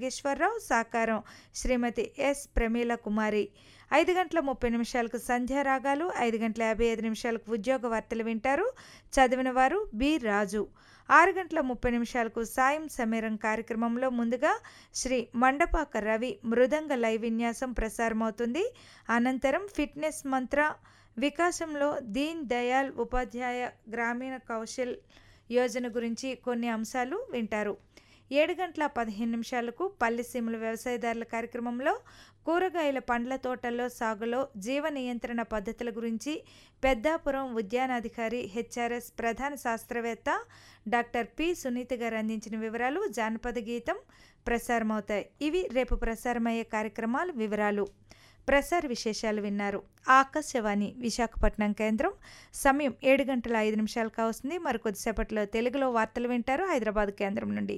నాగేశ్వరరావు సాకారం శ్రీమతి ఎస్ ప్రమీల కుమారి ఐదు గంటల ముప్పై నిమిషాలకు సంధ్యారాగాలు ఐదు గంటల యాభై ఐదు నిమిషాలకు ఉద్యోగ వార్తలు వింటారు చదివిన వారు బి రాజు ఆరు గంటల ముప్పై నిమిషాలకు సాయం సమీరం కార్యక్రమంలో ముందుగా శ్రీ మండపాక రవి మృదంగ లైవ్ విన్యాసం ప్రసారమవుతుంది అనంతరం ఫిట్నెస్ మంత్ర వికాసంలో దీన్ దయాల్ ఉపాధ్యాయ గ్రామీణ కౌశల్ యోజన గురించి కొన్ని అంశాలు వింటారు ఏడు గంటల పదిహేను నిమిషాలకు పల్లెసీమల వ్యవసాయదారుల కార్యక్రమంలో కూరగాయల పండ్ల తోటల్లో సాగులో జీవ నియంత్రణ పద్ధతుల గురించి పెద్దాపురం ఉద్యానాధికారి హెచ్ఆర్ఎస్ ప్రధాన శాస్త్రవేత్త డాక్టర్ పి సునీత గారు అందించిన వివరాలు జానపద గీతం ప్రసారమవుతాయి ఇవి రేపు ప్రసారమయ్యే కార్యక్రమాల వివరాలు ప్రసార విశేషాలు విన్నారు ఆకాశవాణి విశాఖపట్నం కేంద్రం సమయం ఏడు గంటల ఐదు నిమిషాలకు వస్తుంది మరి కొద్దిసేపట్లో తెలుగులో వార్తలు వింటారు హైదరాబాద్ కేంద్రం నుండి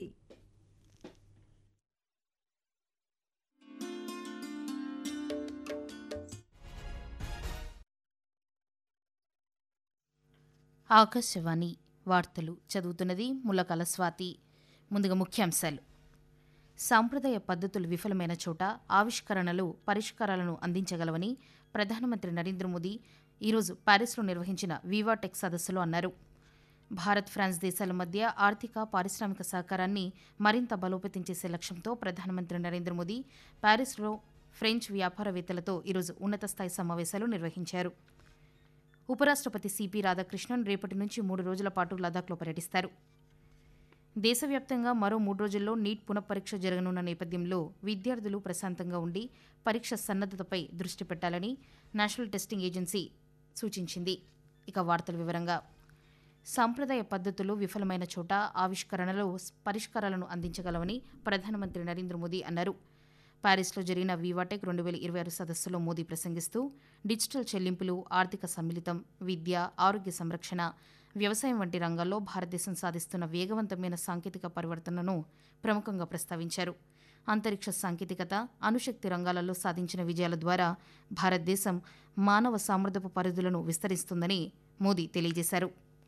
ఆకాశవాణి వార్తలు చదువుతున్నది ముల్లకల స్వాతి ముందుగా ముఖ్యాంశాలు సాంప్రదాయ పద్ధతులు విఫలమైన చోట ఆవిష్కరణలు పరిష్కారాలను అందించగలవని ప్రధానమంత్రి నరేంద్ర మోదీ ఈరోజు ప్యారిస్లో నిర్వహించిన వివాటెక్ సదస్సులో అన్నారు భారత్ ఫ్రాన్స్ దేశాల మధ్య ఆర్థిక పారిశ్రామిక సహకారాన్ని మరింత బలోపేతం చేసే లక్ష్యంతో ప్రధానమంత్రి నరేంద్ర మోదీ ప్యారిస్లో ఫ్రెంచ్ వ్యాపారవేత్తలతో ఈరోజు ఉన్నత స్థాయి సమావేశాలు నిర్వహించారు ఉపరాష్ట్రపతి సిపి రాధాకృష్ణన్ రేపటి నుంచి మూడు రోజుల పాటు లదాఖ్లో పర్యటిస్తారు దేశవ్యాప్తంగా మరో మూడు రోజుల్లో నీట్ పునఃపరీక్ష జరగనున్న నేపథ్యంలో విద్యార్థులు ప్రశాంతంగా ఉండి పరీక్ష సన్నద్ధతపై దృష్టి పెట్టాలని నేషనల్ టెస్టింగ్ ఏజెన్సీ సూచించింది ఇక వార్తల వివరంగా సాంప్రదాయ పద్ధతులు విఫలమైన చోట ఆవిష్కరణలో పరిష్కారాలను అందించగలవని ప్రధానమంత్రి నరేంద్ర మోదీ అన్నారు ప్యారిస్లో జరిగిన వివాటెక్ రెండు వేల ఇరవై ఆరు సదస్సులో మోదీ ప్రసంగిస్తూ డిజిటల్ చెల్లింపులు ఆర్థిక సమ్మిళితం విద్య ఆరోగ్య సంరక్షణ వ్యవసాయం వంటి రంగాల్లో భారతదేశం సాధిస్తున్న వేగవంతమైన సాంకేతిక పరివర్తనను ప్రముఖంగా ప్రస్తావించారు అంతరిక్ష సాంకేతికత అణుశక్తి రంగాలలో సాధించిన విజయాల ద్వారా భారతదేశం మానవ సామర్థ్యపు పరిధులను విస్తరిస్తుందని మోదీ తెలియజేశారు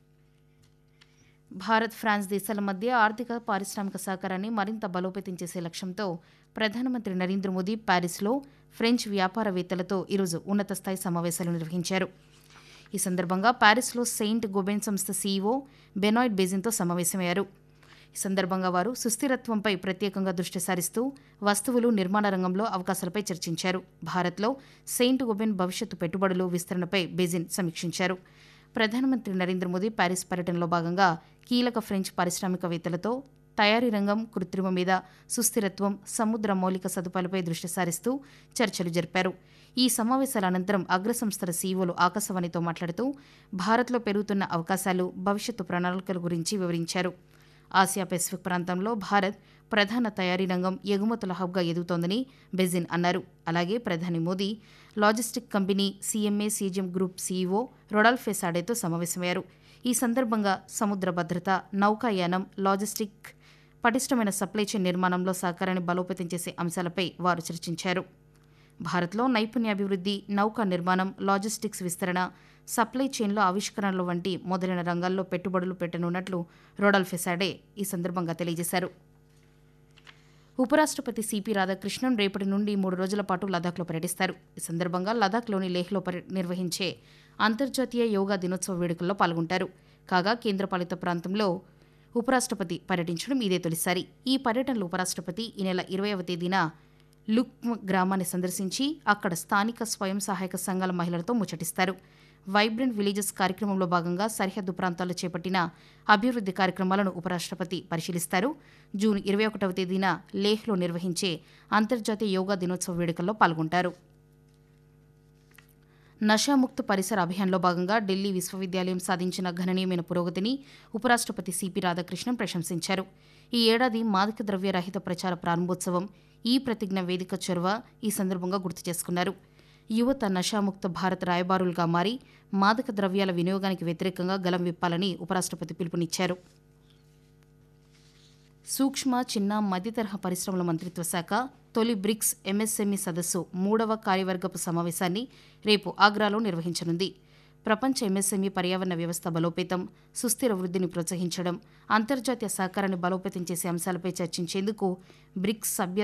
భారత్ ఫ్రాన్స్ దేశాల మధ్య ఆర్థిక పారిశ్రామిక సహకారాన్ని మరింత బలోపేతం చేసే లక్ష్యంతో ప్రధానమంత్రి నరేంద్ర మోదీ ప్యారిస్లో ఫ్రెంచ్ వ్యాపారవేత్తలతో ఈరోజు ఉన్నత స్థాయి సమావేశాలు నిర్వహించారు ఈ సందర్భంగా ప్యారిస్లో సెయింట్ గోబెన్ సంస్థ సీఈఓ బెనాయిడ్ బేజిన్తో సమావేశమయ్యారు ఈ సందర్భంగా వారు సుస్థిరత్వంపై ప్రత్యేకంగా దృష్టి సారిస్తూ వస్తువులు నిర్మాణ రంగంలో అవకాశాలపై చర్చించారు భారత్లో సెయింట్ గోబెన్ భవిష్యత్తు పెట్టుబడులు విస్తరణపై బేజిన్ సమీక్షించారు ప్రధానమంత్రి నరేంద్ర మోదీ ప్యారిస్ పర్యటనలో భాగంగా కీలక ఫ్రెంచ్ పారిశ్రామికవేత్తలతో తయారీ రంగం కృత్రిమ మీద సుస్థిరత్వం సముద్ర మౌలిక సదుపాయాలపై దృష్టి సారిస్తూ చర్చలు జరిపారు ఈ సమావేశాల అనంతరం అగ్రసంస్థల సీఈఓలు ఆకాశవాణితో మాట్లాడుతూ భారత్లో పెరుగుతున్న అవకాశాలు భవిష్యత్తు ప్రణాళికల గురించి వివరించారు ఆసియా పెసిఫిక్ ప్రాంతంలో భారత్ ప్రధాన తయారీ రంగం ఎగుమతుల హబ్గా ఎదుగుతోందని బెజిన్ అన్నారు అలాగే ప్రధాని Modi logistic company CMA CGM group CEO Rodolphe సాడేతో సమావేశమయ్యారు ఈ సందర్భంగా సముద్ర భద్రత నౌకాయానం లాజిస్టిక్ పటిష్టమైన సప్లై చైన్ నిర్మాణంలో సహకారాన్ని బలోపేతం చేసే అంశాలపై వారు చర్చించారు భారత్లో నైపుణ్యాభివృద్ధి నౌకా నిర్మాణం లాజిస్టిక్స్ విస్తరణ సప్లై చైన్లో ఆవిష్కరణలు వంటి మొదలైన రంగాల్లో పెట్టుబడులు పెట్టనున్నట్లు రోడల్ ఫెసాడే ఈ సందర్భంగా తెలియజేశారు ఉపరాష్ట్రపతి సిపి రాధాకృష్ణన్ రేపటి నుండి మూడు రోజుల పాటు లదాఖ్లో పర్యటిస్తారు ఈ సందర్భంగా లదాఖ్లోని లేహ్లో నిర్వహించే అంతర్జాతీయ యోగా దినోత్సవ వేడుకల్లో పాల్గొంటారు కాగా కేంద్రపాలిత ప్రాంతంలో ఉపరాష్ట్రపతి పర్యటించడం ఇదే తొలిసారి ఈ పర్యటనలో ఉపరాష్ట్రపతి ఈ నెల ఇరవైవ తేదీన లుక్ గ్రామాన్ని సందర్శించి అక్కడ స్థానిక స్వయం సహాయక సంఘాల మహిళలతో ముచ్చటిస్తారు వైబ్రెంట్ విలేజెస్ కార్యక్రమంలో భాగంగా సరిహద్దు ప్రాంతాల్లో చేపట్టిన అభివృద్ధి కార్యక్రమాలను ఉపరాష్ట్రపతి పరిశీలిస్తారు జూన్ ఇరవై ఒకటవ తేదీన లేహ్లో నిర్వహించే అంతర్జాతీయ యోగా దినోత్సవ వేడుకల్లో పాల్గొంటారు నషాముక్త పరిసర అభియాన్లో భాగంగా ఢిల్లీ విశ్వవిద్యాలయం సాధించిన గణనీయమైన పురోగతిని ఉపరాష్ట్రపతి సిపి రాధాకృష్ణన్ ప్రశంసించారు ఈ ఏడాది మాదక ద్రవ్య రహిత ప్రచార ప్రారంభోత్సవం ఈ ప్రతిజ్ఞ వేదిక చొరవ ఈ సందర్భంగా గుర్తు చేసుకున్నారు యువత నషాముక్త భారత్ రాయబారులుగా మారి మాదక ద్రవ్యాల వినియోగానికి వ్యతిరేకంగా గలం విప్పాలని ఉపరాష్ట్రపతి పిలుపునిచ్చారు సూక్ష్మ చిన్న మధ్యతరహా పరిశ్రమల మంత్రిత్వ శాఖ తొలి బ్రిక్స్ ఎంఎస్ఎంఈ సదస్సు మూడవ కార్యవర్గపు సమావేశాన్ని రేపు ఆగ్రాలో నిర్వహించనుంది ప్రపంచ ఎంఎస్ఎంఈ పర్యావరణ వ్యవస్థ బలోపేతం సుస్థిర వృద్ధిని ప్రోత్సహించడం అంతర్జాతీయ సహకారాన్ని బలోపేతం చేసే అంశాలపై చర్చించేందుకు బ్రిక్స్ సభ్య